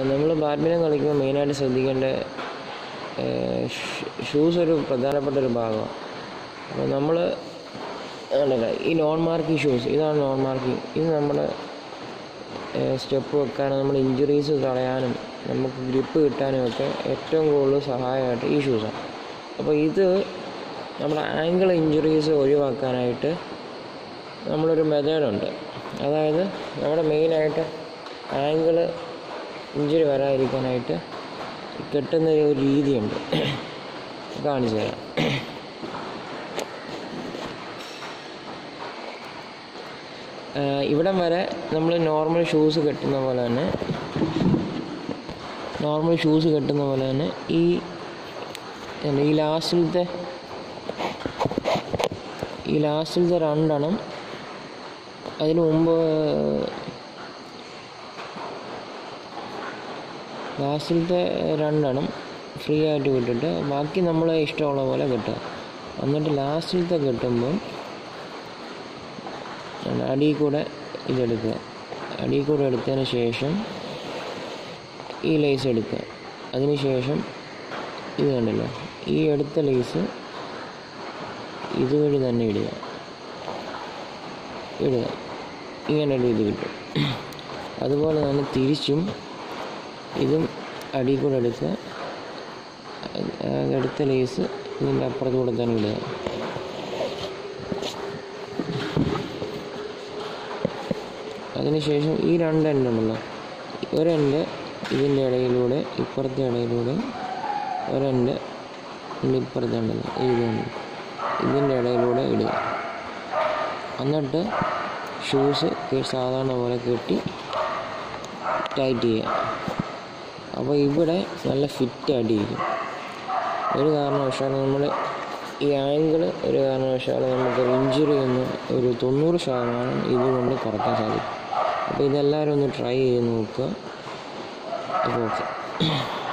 നമ്മൾ ബാഡ്മിൻ്റൺ കളിക്കുമ്പോൾ മെയിനായിട്ട് ശ്രദ്ധിക്കേണ്ട ഷൂസ് ഒരു പ്രധാനപ്പെട്ട ഒരു ഭാഗമാണ് അപ്പോൾ നമ്മൾ ഉണ്ടല്ലോ ഈ നോൺ മാർക്കിംഗ് ഷൂസ് ഇതാണ് നോൺ മാർക്കിംഗ് ഇത് നമ്മൾ സ്റ്റെപ്പ് വെക്കാനും നമ്മൾ ഇഞ്ചുറീസ് തടയാനും നമുക്ക് ഗ്രിപ്പ് കിട്ടാനും ഒക്കെ ഏറ്റവും കൂടുതൽ സഹായമായിട്ട് ഈ ഷൂസാണ് അപ്പോൾ ഇത് നമ്മുടെ ആങ്കിൾ ഇഞ്ചുറീസ് ഒഴിവാക്കാനായിട്ട് നമ്മളൊരു മെത്തേഡുണ്ട് അതായത് നമ്മുടെ മെയിനായിട്ട് ആങ്കിൾ ഇഞ്ചുറി വരാതിരിക്കാനായിട്ട് കെട്ടുന്ന ഒരു രീതിയുണ്ട് കാണിച്ചു തരാം ഇവിടം വരെ നമ്മൾ നോർമൽ ഷൂസ് കെട്ടുന്ന പോലെ തന്നെ നോർമൽ ഷൂസ് കെട്ടുന്ന പോലെ തന്നെ ഈ എന്താ ഈ ലാസ്റ്റിലത്തെ ഈ ലാസ്റ്റിലത്തെ രണ്ടെണ്ണം അതിന് മുമ്പ് ലാസ്റ്റിലത്തെ രണ്ടെണ്ണം ഫ്രീ ആയിട്ട് വിട്ടിട്ട് ബാക്കി നമ്മൾ ഇഷ്ടമുള്ള പോലെ കെട്ടുക എന്നിട്ട് ലാസ്റ്റിലത്തെ കെട്ടുമ്പം അടിയിൽ കൂടെ ഇതെടുക്കുക അടിയിൽ കൂടെ എടുത്തതിന് ശേഷം ഈ ലേസ് എടുക്കുക അതിന് ശേഷം ഇത് കണ്ടല്ലോ ഈ എടുത്ത ലേസ് ഇതുവഴി തന്നെ ഇടുക ഇടുക ഇങ്ങനെ ഒരു ഇത് കിട്ടും അതുപോലെ തന്നെ തിരിച്ചും ഇതും അടിയിൽ കൂടെ എടുക്കുക ആ എടുത്ത ലേസ് ഇതിൻ്റെ അപ്പുറത്തൂടെ തന്നെ ഇടുക അതിനുശേഷം ഈ രണ്ട് എൻഡ് ഉണ്ടല്ലോ ഒരെൻഡ് ഇതിൻ്റെ ഇടയിലൂടെ ഇപ്പുറത്തെ ഇടയിലൂടെ ഒരെൻഡ് ഇതിൻ്റെ ഇപ്പുറത്തെ ഉണ്ടല്ലോ ഇതുണ്ട് ഇതിൻ്റെ ഇടയിലൂടെ ഇടുക എന്നിട്ട് ഷൂസ് സാധാരണ പോലെ കെട്ടി ടൈറ്റ് ചെയ്യുക അപ്പോൾ ഇവിടെ നല്ല ഫിറ്റായിട്ടിരിക്കും ഒരു കാരണവശാലും നമ്മൾ ഈ ആംഗിൾ ഒരു കാരണവശാലും നമുക്ക് ഇഞ്ചുറി ഒന്നും ഒരു തൊണ്ണൂറ് ശതമാനം ഇതുകൊണ്ട് കുറയ്ക്കാൻ സാധിക്കും അപ്പോൾ ഇതെല്ലാവരും ഒന്ന് ട്രൈ ചെയ്ത് നോക്കുക അപ്പോൾ ഓക്കെ